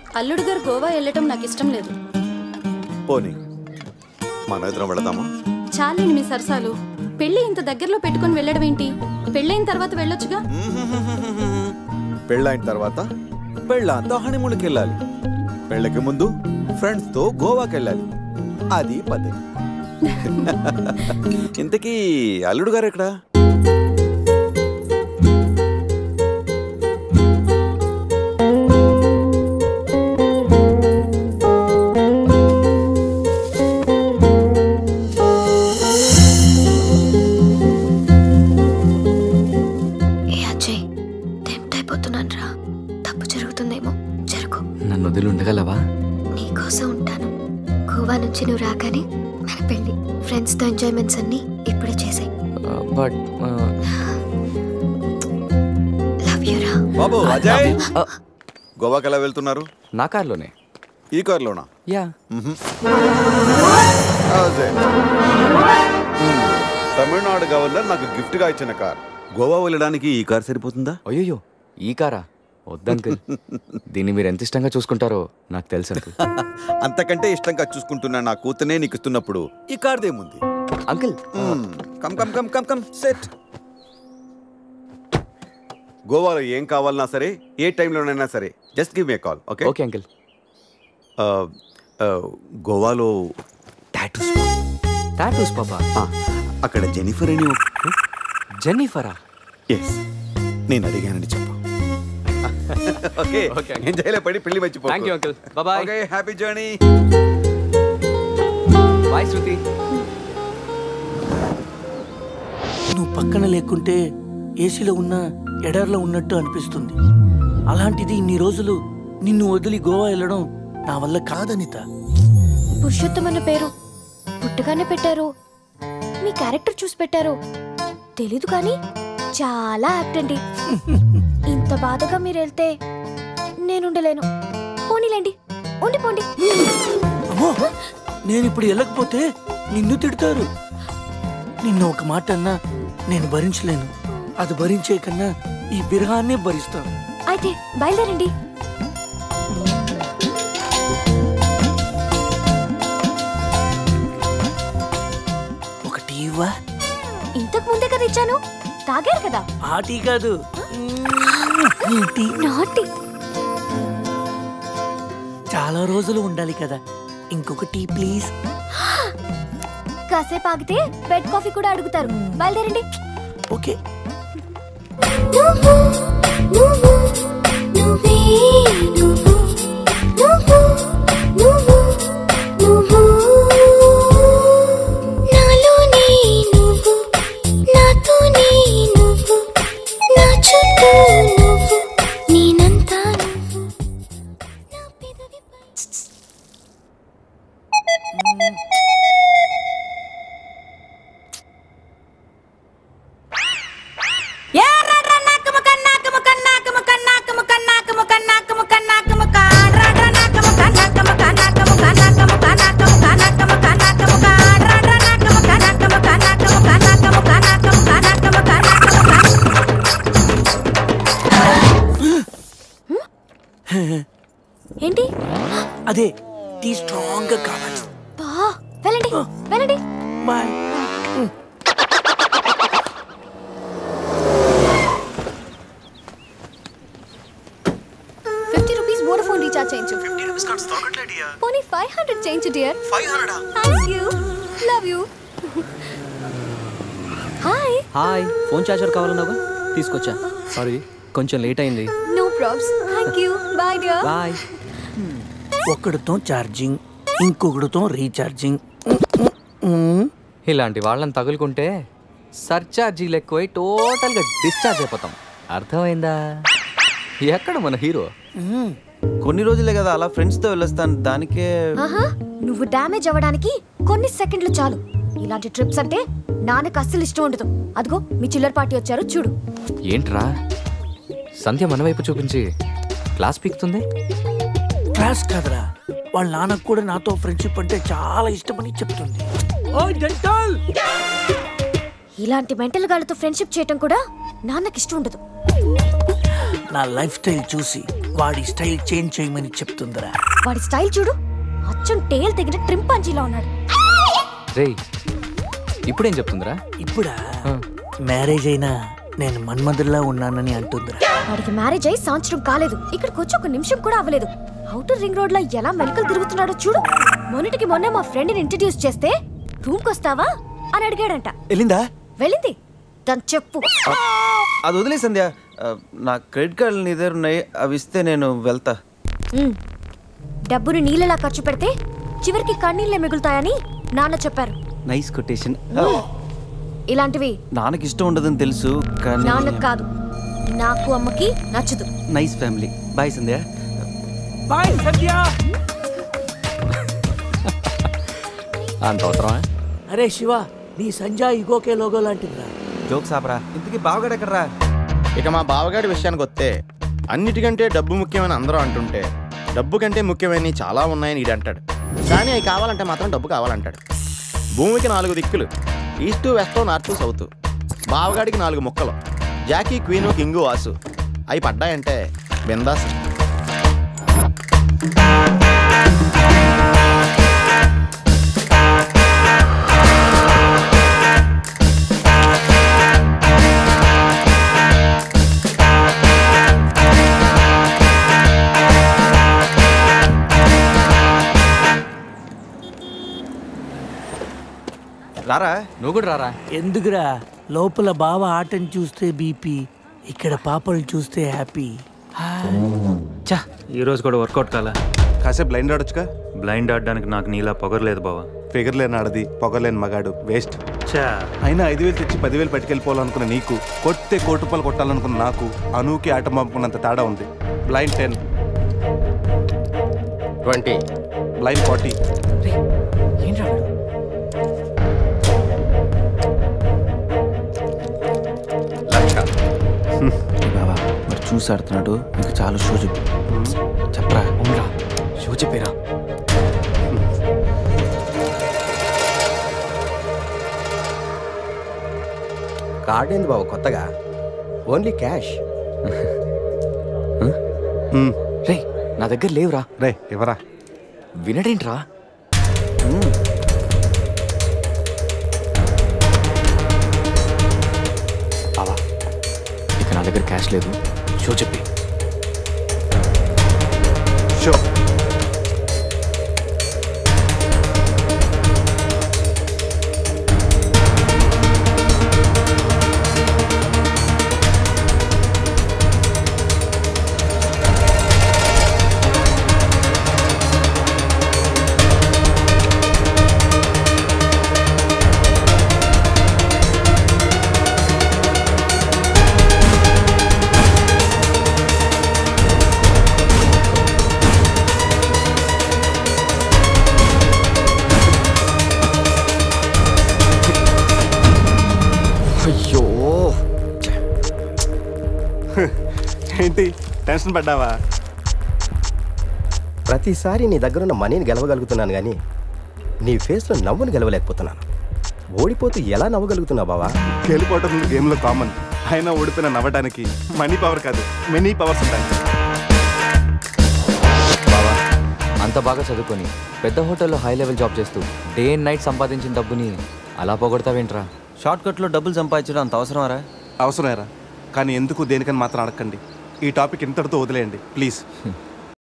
అల్లుడు గారు గోవా వెళ్ళటం నాకు ఇష్టం లేదు పోనీ మన ఇద్దరం వెళదామా చాలేండి మీ సరసాలు పెళ్లి ఇంత దగ్గరలో పెట్టుకొని వెళ్ళడం ఏంటి పెళ్ళైన తర్వాత వెళ్ళొచ్చుగా పెళ్ళైన తర్వాత పెళ్ళంతో హనీమూన్కి వెళ్ళాలి పెళ్ళకి ముందు ఫ్రెండ్స్ తో గోవాకి వెళ్ళాలి అది పద్ధతి ఇంతకీ అల్లుడు గారు ఎక్కడా ఏ అజయ్ టెంప్ట్ అయిపోతున్నాను రా తప్పు జరుగుతుందేమో జరుగు నన్ను వదిలి ఉండగలవా నీకోసం ఉంటాను గోవా నుంచి నువ్వు రాగానే మన పెళ్ళి ఫ్రెండ్స్తో ఎంజాయ్మెంట్స్ అన్నీ ఇప్పుడే చేసాయి బట్ లవ్ యూ రా బాబు అజయ్ గోవాకి ఎలా వెళ్తున్నారు నా కార్లోనే ఈ కార్లోనా యా అజయ్ మ్మ్. తమిళనాడు గవర్నర్ నాకు గిఫ్ట్ గా ఇచ్చిన కార్ గోవా వెళ్ళడానికి ఈ కార్ సరిపోతుందా అయ్యో ఈ కారా వద్దంకుల్ దీన్ని మీరు ఎంత ఇష్టంగా చూసుకుంటారో నాకు తెలుసు అంకుల్ అంతకంటే ఇష్టంగా చూసుకుంటున్న నా కూతునే నీకు ఇస్తున్నప్పుడు ఈ కార్దేముంది అంకుల్ మ్మ్. Come come come come come set గోవాలో ఏం కావాలన్నా సరే ఏ టైంలోనైనా సరే just give me call okay okay uncle గోవాలో టాటూస్ టాటూస్ పాపా అక్కడ జెనిఫర్ అని జెన్నిఫరా ఎస్ నేను అడిగానని చెప్పు ఓకే Okay. ఎంజాయ్లో పడి పెళ్లి మర్చిపో thank you uncle bye okay happy journey bye Shruti నువ్వు పక్కన లేకుంటే ఏసీలో ఉన్న ఎడార్లో ఉన్నట్టు అనిపిస్తుంది అలాంటిది ఇన్ని రోజులు నిన్ను వదిలి గోవా వెళ్ళడం నా వల్ల కాదనిత పురుషోత్తం అన్న పేరు పుట్టగానే పెట్టారు మీ క్యారెక్టర్ చూసి పెట్టారు తెలీదు కానీ చాలా యాక్ట్ అండి ఇంత బాధగా మీరు వెళ్తే నేనుండలేను పోనీలేండి ఉండిపోండి అమ్మో నేను ఇప్పుడు వెళ్ళకపోతే నిన్ను తిడతారు నిన్ను ఒక మాట అన్నా నేను భరించలేను అది భరించే కన్నా ఈ బిరహాన్నే భరిస్తాను అయితే బయలుదేరండి ఒకటి ఇవ్వా ఇంతకు ముందే కదా ఇచ్చాను తాగారు కదా ఆ టీ కాదు ఈ టీ నాటి చాలా రోజులు ఉండాలి కదా ఇంకొక టీ ప్లీజ్ కాసేపు ఆగితే బెడ్ కాఫీ కూడా అడుగుతారు బయలుదేరండి ఓకే ఏంటి అదే టీ స్ట్రాంగ్ గా కావాలి బా వెళ్ళండి వెళ్ళండి bye fifty rupees Vodafone recharge చేయించు పోనీ ఫైవ్ హండ్రెడ్ చేయించు dear thank you love you hi hi phone charger కావాలన్నావా తీసుకొచ్చా సారీ కొంచెం లేట్ అయింది no probs thank you bye dear bye ఒకడితో ఛార్జింగ్ ఇంకొకడితో రీఛార్జింగ్ ఇలాంటి వాళ్ళని తగులుకుంటే సర్చార్జీలు ఎక్కువై టోటల్గా డిశ్చార్జ్ అయిపోతాం అర్థమైందా ఎక్కడ మన హీరో కొన్ని రోజులే కదా అలా ఫ్రెండ్స్తో వెళ్ళొస్తాను దానికే ఆహా నువ్వు డ్యామేజ్ అవ్వడానికి కొన్ని సెకండ్లు చాలు ఇలాంటి ట్రిప్స్ అంటే నాన్నకు అస్సలు ఇష్టం ఉండదు అదిగో మీ చిల్లర పార్టీ వచ్చారు చూడు ఏంట్రా సంధ్య మన వైపు చూపించి క్లాస్ పీకుతుంది క్లాస్ కాదురా వాళ్ళ నాన్నకు కూడా నాతో ఫ్రెండ్షిప్ అంటే చాలా ఇష్టమని చెప్తుంది ఓ డెంటల్ ఇలాంటి మెంటల్ గాళ్ళతో ఫ్రెండ్షిప్ చేయటం కూడా నాన్నకి ఇష్టం ఉండదు నా లైఫ్ స్టైల్ చూసి వాడి స్టైల్ చేంజ్ చేయమని చెప్తుందిరా వాడి స్టైల్ చూడు అచ్చం టేల్ తెగిన ట్రిమ్ పంచీలా ఉన్నాడు రేయ్ ఇప్పుడేం చెప్తుందిరా ఇప్పుడా మ్యారేజ్ అయినా నేను మన్మధుల్లా ఉన్నానని అంటుందిరా వాడికి మ్యారేజ్ అయి సంవత్సరం కాలేదు ఇక్కడికి వచ్చి ఒక నిమిషం కూడా అవ్వలేదు అవుటర్ రింగ్ రోడ్ లో ఎలా మెలికలు తిరుగుతున్నాడో చూడు మొన్నటికి మొన్న మా ఫ్రెండ్ ని ఇంట్రడ్యూస్ చేస్తే రూమ్ వస్తావా అని అడిగాడంట వెళ్ళిందా వెళ్ళింది దాని చెప్పు అది వదిలే సంధ్య ఆ, నా క్రెడిట్ కార్డులు నీ దగ్గర ఉన్నాయి అవి ఇస్తే నేను వెళ్తా ఉమ్. డబ్బుని నీళ్ళలా ఖర్చు పెడితే చివరికి కన్నీళ్ళే మిగులుతాయని నాన్న చెప్పారు నైస్ కొటేషన్ ఇలాంటివి నాన్నకి ఇష్టం ఉండదని తెలుసు కానీ నాన్నకు కాదు నాకు అమ్మకి నచ్చదు nice family bye Sandhya bye Satya అంత అవసరమా అరే శివ నీ సంజయ్ ఇగోకే లోగో లాంటిదిరా జోక్స్ ఆపరా ఇంతకీ బావగాడు ఎక్కడరా ఇక మా బావగాడి విషయానికి వస్తే అన్నిటికంటే డబ్బు ముఖ్యమని అందరూ అంటుంటే డబ్బు కంటే ముఖ్యమైనవి చాలా ఉన్నాయని ఈడు అంటాడు కానీ అవి కావాలంటే మాత్రం డబ్బు కావాలంటాడు భూమికి నాలుగు దిక్కులు ఈస్ట్ వెస్ట్ నార్త్ సౌత్ బావగాడికి నాలుగు ముక్కలు జాకీ క్వీను కింగు వాసు అవి పడ్డాయంటే బిందాస్ రారా నువ్వు కూడా రారా ఎందుకురా లోపల బావ ఆటను చూస్తే బీపీ ఇక్కడ పాపలు చూస్తే హ్యాపీ చా ఈ రోజు కూడా వర్కౌట్ కాలా కాసేపు బ్లైండ్ ఆడొచ్చుగా బ్లైండ్ ఆడడానికి నాకు నీలా పొగరలేదు బావా ఫిగర్ లేని ఆడది పొగలేని మగాడు వేస్ట్ చా అయినా ఐదు వేలు తెచ్చి పదివేలు పట్టుకెళ్ళిపోవాలనుకున్న నీకు కొట్టే కోటి రూపాయలు కొట్టాలనుకున్న నాకు అనూకి ఆట పంపుకున్నంత తేడా ఉంది blind ten twenty blind forty లక్ష బావా మరి చూసి ఆడుతున్నాడు ఇంకా చాలా షో చెప్పు చెప్పరా అవునరా షో చెప్పేరా కార్డ్ ఏంది బాబు కొత్తగా ఓన్లీ క్యాష్ రే నా దగ్గర లేవురా రే ఎవరా వినడేంట్రా బావా ఇక నా దగ్గర క్యాష్ లేదు షో చెప్పి షో అయ్యో ఏంటి టెన్షన్ పడ్డావా ప్రతిసారి నీ దగ్గరున్న మనీని గెలవగలుగుతున్నాను కానీ నీ ఫేస్లో నవ్వును గెలవలేకపోతున్నాను ఓడిపోతూ ఎలా నవ్వగలుగుతున్నావు బావా గెలిపోవటం గేమ్లో కామన్ అయినా ఓడిపోయిన నవ్వడానికి మనీ పవర్ కాదు మెనీ పవర్స్ ఉంటాయి బావా అంత బాగా చదువుకొని పెద్ద హోటల్లో హై లెవెల్ జాబ్ చేస్తూ డే అండ్ నైట్ సంపాదించిన డబ్బుని అలా పోగొడతావేంట్రా షార్ట్ కట్లో డబ్బులు సంపాదించడం అంత అవసరమారా అవసరమేరా కానీ ఎందుకు దేనికని మాత్రం అడగండి ఈ టాపిక్ ఇంతటితో వదిలేయండి ప్లీజ్